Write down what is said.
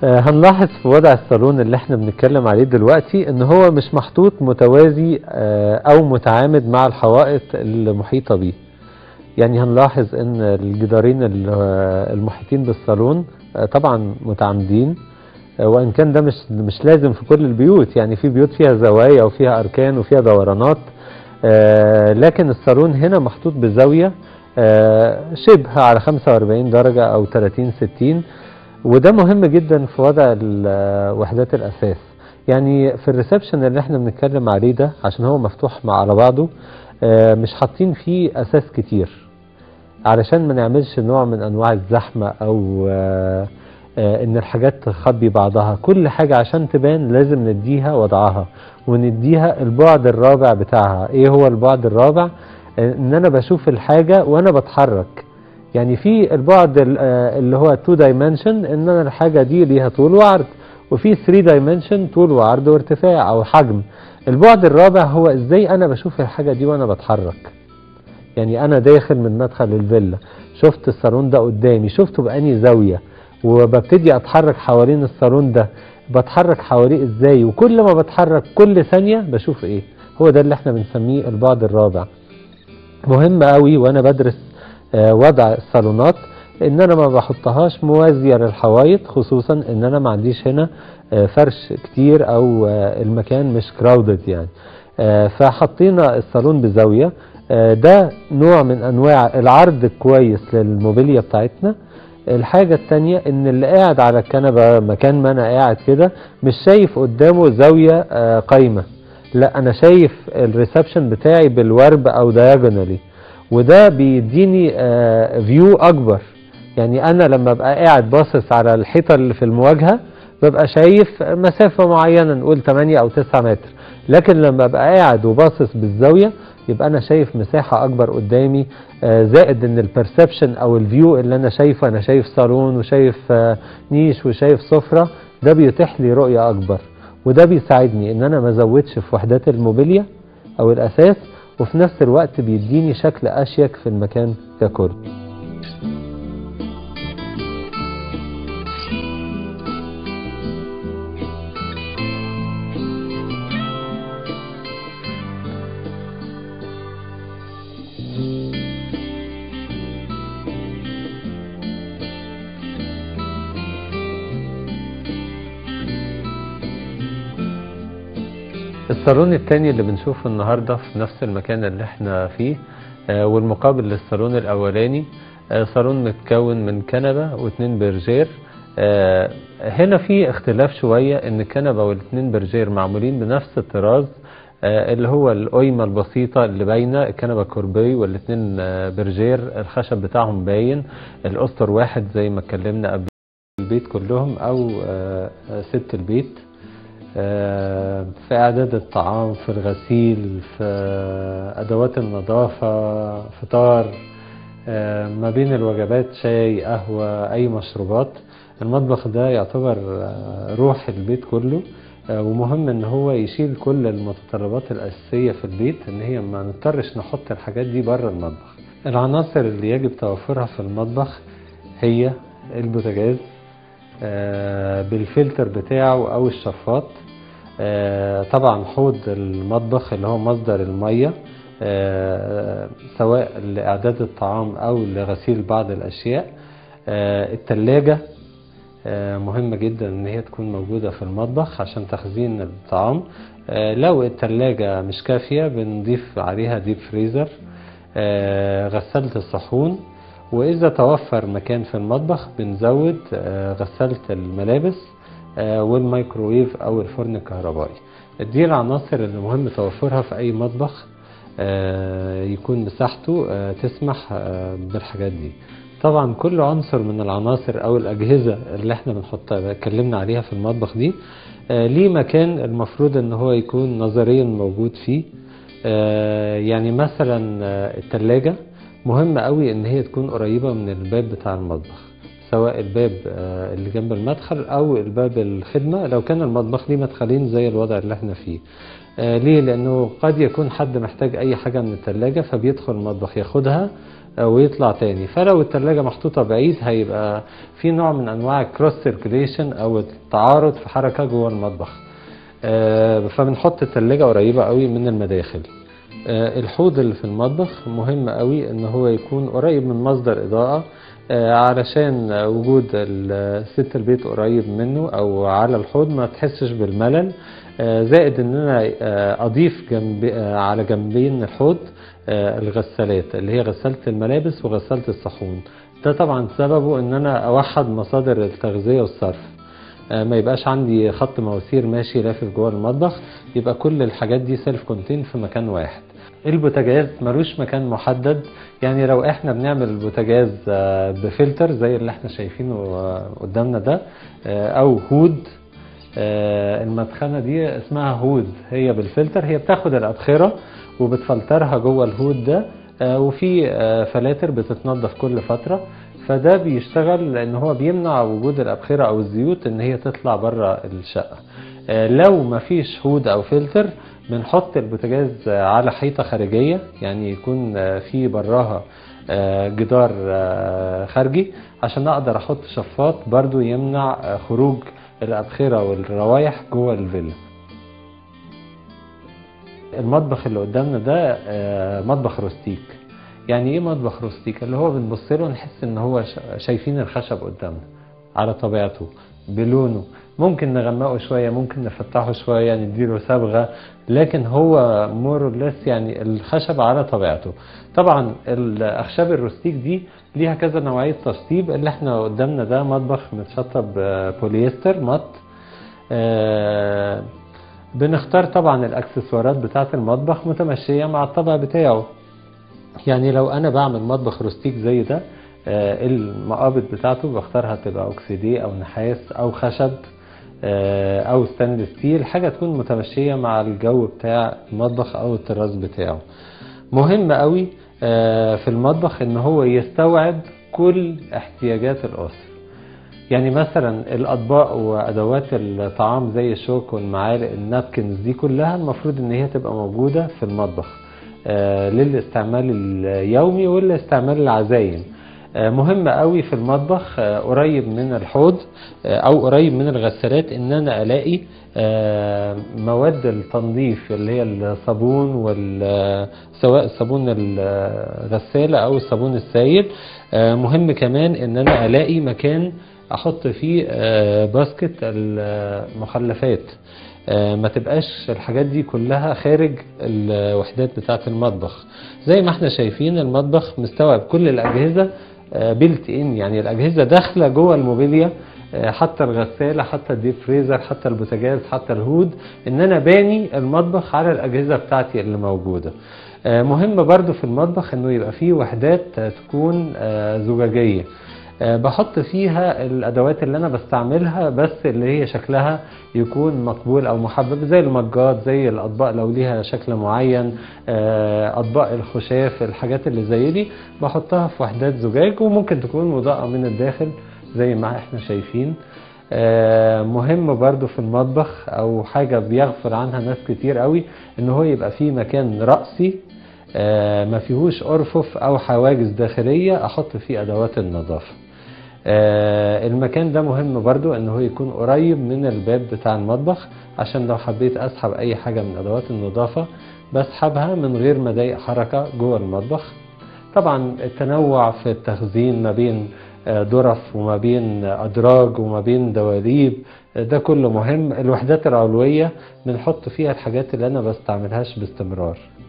آه، هنلاحظ في وضع الصالون اللي احنا بنتكلم عليه دلوقتي ان هو مش محطوط متوازي آه، او متعامد مع الحوائط المحيطة بيه يعني هنلاحظ ان الجدارين ال- آه، المحيطين بالصالون آه، طبعا متعامدين آه، وان كان ده مش مش لازم في كل البيوت يعني في بيوت فيها زوايا وفيها اركان وفيها دورانات آه، لكن الصالون هنا محطوط بزاوية آه، شبه على 45 درجة او 30 60 وده مهم جدا في وضع ال- وحدات الاساس يعني في الريسبشن اللي احنا بنتكلم عليه ده عشان هو مفتوح مع على بعضه آه، مش حاطين فيه اساس كتير علشان ما نعملش نوع من انواع الزحمه او آه، آه، ان الحاجات تخبي بعضها كل حاجه عشان تبان لازم نديها وضعها ونديها البعد الرابع بتاعها ايه هو البعد الرابع آه، ان انا بشوف الحاجه وانا بتحرك يعني في البعد ال- آه، اللي هو 2 دايمنشن ان انا الحاجه دي ليها طول وعرض وفي 3 دايمنشن طول وعرض وارتفاع او حجم البعد الرابع هو ازاي انا بشوف الحاجه دي وانا بتحرك يعني انا داخل من مدخل الفيلا شفت الصالون ده قدامي شفته بأني زاوية وببتدي اتحرك حوالين الصالون ده بتحرك حواليه ازاي وكل ما بتحرك كل ثانية بشوف ايه هو ده اللي احنا بنسميه البعد الرابع مهم قوي وانا بدرس آه، وضع الصالونات ان انا ما بحطهاش موازية للحوايط خصوصا ان انا ما عنديش هنا آه، فرش كتير او آه، المكان مش كراودد يعني آه، فحطينا الصالون بزاوية آه، ده نوع من انواع العرض الكويس للموبيليا بتاعتنا الحاجة التانية ان اللي قاعد على الكنبة مكان ما انا قاعد كده مش شايف قدامه زاوية آه، قايمة لا انا شايف الريسبشن بتاعي بالورب او diagonally وده بيديني فيو اكبر يعني انا لما ابقى قاعد باصص على الحيطه اللي في المواجهه ببقى شايف مسافه معينه نقول 8 او 9 متر لكن لما ابقى قاعد وباصص بالزاويه يبقى انا شايف مساحه اكبر قدامي آه، زائد ان البرسبشن او الفيو اللي انا شايفه انا شايف صالون وشايف آه، نيش وشايف سفره ده بيتيح لي رؤيه اكبر وده بيساعدني ان انا ما ازودش في وحدات الموبيليا او الاساس وفي نفس الوقت بيديني شكل اشيك في المكان ككل الصالون التاني اللي بنشوفه النهاردة في نفس المكان اللي احنا فيه آه، والمقابل للصالون الأولاني آه، صالون متكون من كنبة واتنين برجير آه، هنا في اختلاف شوية ان الكنبة والاتنين برجير معمولين بنفس الطراز آه، اللي هو القيمة البسيطة اللي باينة الكنبة كوربي والاتنين آه، برجير الخشب بتاعهم باين الأسطر واحد زي ما اتكلمنا قبل البيت كلهم أو آه، آه، ست البيت آه، في إعداد الطعام في الغسيل في آه، أدوات النظافة فطار آه، ما بين الوجبات شاي قهوة أي مشروبات المطبخ ده يعتبر آه، روح البيت كله آه، ومهم ان هو يشيل كل المتطلبات الأساسية في البيت ان هي ما نضطرش نحط الحاجات دي بره المطبخ العناصر اللي يجب توفرها في المطبخ هي البوتاجاز آه، بالفلتر بتاعه او الشفاط آه، طبعا حوض المطبخ اللي هو مصدر المية آه، سواء لإعداد الطعام أو لغسيل بعض الأشياء آه، التلاجة آه، مهمة جدا إن هي تكون موجودة في المطبخ عشان تخزين الطعام آه، لو التلاجة مش كافية بنضيف عليها ديب فريزر آه، غسالة الصحون وإذا توفر مكان في المطبخ بنزود آه، غسالة الملابس آه، والميكروويف أو الفرن الكهربائي دي العناصر اللي مهم توفرها في أي مطبخ آه، يكون مساحته آه، تسمح آه، بالحاجات دي طبعا كل عنصر من العناصر او الاجهزه اللي احنا بنحطها اتكلمنا عليها في المطبخ دي آه، ليه مكان المفروض ان هو يكون نظريا موجود فيه آه، يعني مثلا آه، التلاجة مهم قوي ان هي تكون قريبة من الباب بتاع المطبخ سواء الباب آه، اللي جنب المدخل او الباب الخدمة لو كان المطبخ ليه مدخلين زي الوضع اللي احنا فيه آه، ليه لانه قد يكون حد محتاج اي حاجة من التلاجة فبيدخل المطبخ ياخدها آه، ويطلع تاني فلو التلاجة محطوطة بعيد هيبقى في نوع من انواع الكروس سيركيليشن او التعارض في حركة جوه المطبخ آه، فبنحط التلاجة قريبة قوي من المداخل آه، الحوض اللي في المطبخ مهم قوي ان هو يكون قريب من مصدر اضاءة آه، علشان وجود ال- ست البيت قريب منه او على الحوض ما تحسش بالملل آه، زائد ان انا آه، اضيف جنب آه، على جنبين الحوض آه، الغسالات اللي هي غسالة الملابس وغسالة الصحون ده طبعا سببه ان انا اوحد مصادر التغذية والصرف آه، ما يبقاش عندي خط مواسير ماشي لافف جوه المطبخ يبقى كل الحاجات دي سيلف كونتين في مكان واحد البوتاجاز ملوش مكان محدد يعني لو احنا بنعمل البوتاجاز آه، بفلتر زي اللي احنا شايفينه آه، قدامنا ده آه، او هود آه، المدخنه دي اسمها هود هي بالفلتر هي بتاخد الابخره وبتفلترها جوه الهود ده آه، وفي آه، فلاتر بتتنضف كل فتره فده بيشتغل لان هو بيمنع وجود الابخره او الزيوت ان هي تطلع بره الشقه آه، لو مفيش هود او فلتر بنحط البوتاجاز آه، على حيطه خارجيه يعني يكون آه، في براها آه، جدار آه، خارجي عشان اقدر احط شفاط برضو يمنع آه، خروج الابخره والروايح جوه الفيلا المطبخ اللي قدامنا ده آه، مطبخ روستيك يعني ايه مطبخ روستيك اللي هو بنبص له نحس ان هو شا- شايفين الخشب قدامنا على طبيعته بلونه ممكن نغمقه شويه ممكن نفتحه شويه نديله صبغه لكن هو مور ليس يعني الخشب على طبيعته طبعا الاخشاب الروستيك دي ليها كذا نوعيه تشطيب اللي احنا قدامنا ده مطبخ متشطب آه، بوليستر مط آه، بنختار طبعا الاكسسوارات بتاعه المطبخ متمشيه مع الطبع بتاعه يعني لو انا بعمل مطبخ روستيك زي ده آه، المقابض بتاعته بختارها تبقى اوكسيديه او نحاس او خشب آه، او ستانلس ستيل حاجه تكون متمشيه مع الجو بتاع المطبخ او التراس بتاعه مهم قوي آه، في المطبخ ان هو يستوعب كل احتياجات الاسره يعني مثلا الاطباق وادوات الطعام زي الشوك والمعالق النابكنز دي كلها المفروض ان هي تبقى موجوده في المطبخ آه، للاستعمال اليومي والاستعمال العزايم آه، مهم قوي في المطبخ آه، قريب من الحوض آه، او قريب من الغسالات ان انا الاقي آه، مواد التنظيف اللي هي الصابون وال سواء صابون الغساله او الصابون السائل آه، مهم كمان ان انا الاقي مكان احط فيه آه، باسكت المخلفات آه، ما تبقاش الحاجات دي كلها خارج الوحدات بتاعه المطبخ زي ما احنا شايفين المطبخ مستوعب كل الاجهزه بيلت ان يعني الاجهزه داخله جوه الموبيليا آه، حتى الغساله حتى الديب فريزر حتى البوتاجاز حتى الهود ان انا باني المطبخ على الاجهزه بتاعتي اللي موجوده آه، مهم برضو في المطبخ انه يبقى فيه وحدات آه، تكون آه، زجاجيه آه، بحط فيها الادوات اللي انا بستعملها بس اللي هي شكلها يكون مقبول او محبب زي المجات زي الاطباق لو ليها شكل معين آه، اطباق الخشاف الحاجات اللي زي دي بحطها في وحدات زجاج وممكن تكون مضاءة من الداخل زي ما احنا شايفين آه، مهم برضو في المطبخ او حاجة بيغفل عنها ناس كتير قوي ان هو يبقى فيه مكان رأسي آه، ما فيهوش ارفف او حواجز داخلية احط فيه ادوات النظافة آه، المكان ده مهم برضو ان هو يكون قريب من الباب بتاع المطبخ عشان لو حبيت اسحب اي حاجة من ادوات النظافة بسحبها من غير ما اضايق حركة جوه المطبخ طبعا التنوع في التخزين ما بين آه، ظرف وما بين ادراج وما بين دواليب آه، ده كله مهم الوحدات العلوية بنحط فيها الحاجات اللي انا بستعملهاش باستمرار